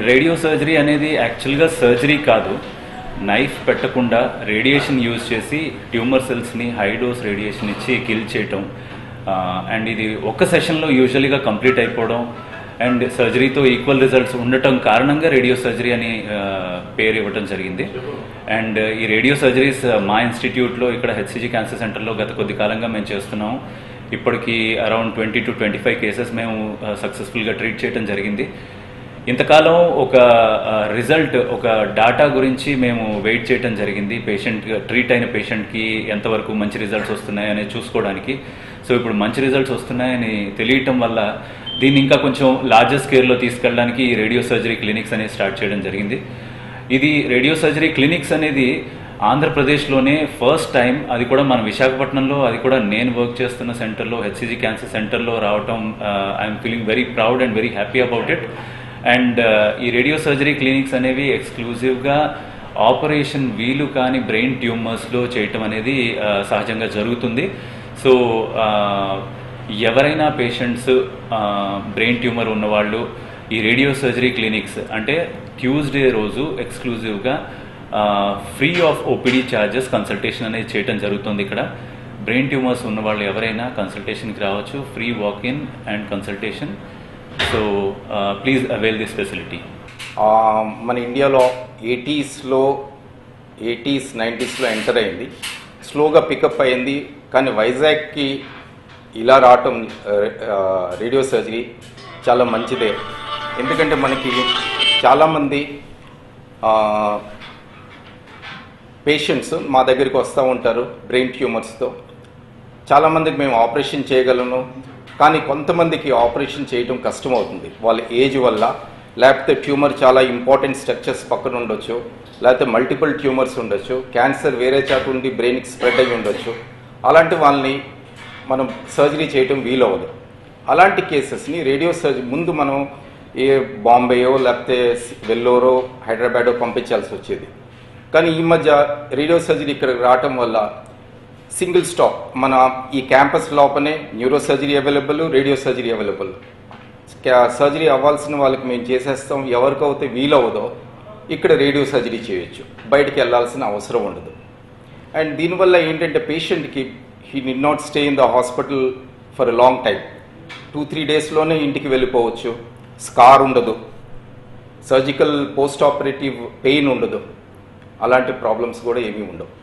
radio surgery అనేది యాక్చువల్గా surgery కాదు నైఫ్ పెట్టకుండా రేడియేషన్ యూజ్ చేసి ట్యూమర్ సెల్స్ని హై డోస్ రేడియేషన్ ఇచ్చి కిల్ చేయటం అండ్ ఇది ఒక్క సెషన్లో యూజువల్గా కంప్లీట్ అయిపోవడం అండ్ సర్జరీతో ఈక్వల్ రిజల్ట్స్ ఉండటం కారణంగా రేడియో సర్జరీ అని ఆ, పేరు ఇవ్వటం జరిగింది అండ్ ఈ రేడియో సర్జరీస్ మా ఇన్స్టిట్యూట్లో ఇక్కడ హెచ్సిజీ క్యాన్సర్ సెంటర్లో గత కొద్ది కాలంగా మేము చేస్తున్నాం ఇప్పటికి around twenty two twenty five cases మేము సక్సెస్ఫుల్గా ట్రీట్ చేయడం జరిగింది ఇంతకాలం ఒక రిజల్ట్ ఒక డాటా గురించి మేము వెయిట్ చేయడం జరిగింది పేషెంట్ ట్రీట్ అయిన పేషెంట్కి ఎంతవరకు మంచి రిజల్ట్స్ వస్తున్నాయని చూసుకోవడానికి సో ఇప్పుడు మంచి రిజల్ట్స్ వస్తున్నాయని తెలియటం వల్ల దీన్ని ఇంకా కొంచెం లార్జర్ స్కేల్లో తీసుకెళ్ళడానికి ఈ రేడియో సర్జరీ క్లినిక్స్ అనేది స్టార్ట్ చేయడం జరిగింది ఇది రేడియో సర్జరీ క్లినిక్స్ అనేది ఆంధ్రప్రదేశ్లోనే ఫస్ట్ టైం అది కూడా మన విశాఖపట్నంలో అది కూడా నేను వర్క్ చేస్తున్న సెంటర్లో హెచ్సిజీ క్యాన్సర్ సెంటర్లో రావటం I'm feeling very proud and very happy about it and ఈ రేడియో సర్జరీ క్లినిక్స్ అనేవి ఎక్స్క్లూజివ్గా ఆపరేషన్ వీలు కాని బ్రెయిన్ ట్యూమర్స్లో చేయటం అనేది ఆ, సహజంగా జరుగుతుంది సో ఆ, ఎవరైనా పేషెంట్స్ బ్రెయిన్ ట్యూమర్ ఉన్నవాళ్ళు ఈ రేడియో సర్జరీ క్లినిక్స్ అంటే ట్యూస్డే రోజు ఎక్స్క్లూజివ్గా free of OPD charges consultation అనేది చేయటం జరుగుతుంది ఇక్కడ బ్రెయిన్ ట్యూమర్స్ ఉన్న వాళ్ళు ఎవరైనా కన్సల్టేషన్కి రావచ్చు free walk in and consultation so please avail this facility ఆ, మన ఇండియాలో ఎయిటీస్లో ఎయిటీస్ నైంటీస్లో ఎంటర్ అయింది స్లోగా పికప్ అయింది కానీ వైజాగ్కి ఇలా రావటం ఆ, రేడియో సర్జరీ చాలా మంచిదే ఎందుకంటే మనకి చాలామంది పేషెంట్స్ మా దగ్గరికి వస్తూ ఉంటారు బ్రెయిన్ ట్యూమర్స్తో చాలామందికి మేము ఆపరేషన్ చేయగలను కానీ కొంతమందికి ఆపరేషన్ చేయడం కష్టం అవుతుంది వాళ్ళ ఏజ్ వల్ల లేకపోతే ట్యూమర్ చాలా ఇంపార్టెంట్ స్ట్రక్చర్స్ పక్కన ఉండొచ్చు లేకపోతే మల్టిపుల్ ట్యూమర్స్ ఉండొచ్చు క్యాన్సర్ వేరే చాటు ఉండి బ్రెయిన్కి స్ప్రెడ్ అయి ఉండొచ్చు అలాంటి వాళ్ళని మనం సర్జరీ చేయటం వీలవ్వదు అలాంటి కేసెస్ని రేడియో సర్జరీ ముందు మనం ఏ బాంబేయో లేకపోతే వెల్లూరో హైదరాబాదో పంపించాల్సి వచ్చేది కానీ ఈ మధ్య రేడియో సర్జరీ ఇక్కడికి రావటం వల్ల సింగిల్ స్టాప్ మన ఈ క్యాంపస్ లోపలనే neuro surgery available radio surgery available surgery అవ్వాల్సిన వాళ్ళకి మేము చేసేస్తాం ఎవరికైతే వీలవ్వదో ఇక్కడ రేడియో సర్జరీ చేయొచ్చు బయటికి వెళ్ళాల్సిన అవసరం ఉండదు అండ్ దీనివల్ల ఏంటంటే పేషెంట్కి he need not stay in the hospital for a long time two three డేస్లోనే ఇంటికి వెళ్ళిపోవచ్చు స్కార్ ఉండదు సర్జికల్ పోస్ట్ ఆపరేటివ్ పెయిన్ ఉండదు అలాంటి ప్రాబ్లమ్స్ కూడా ఏమీ ఉండవు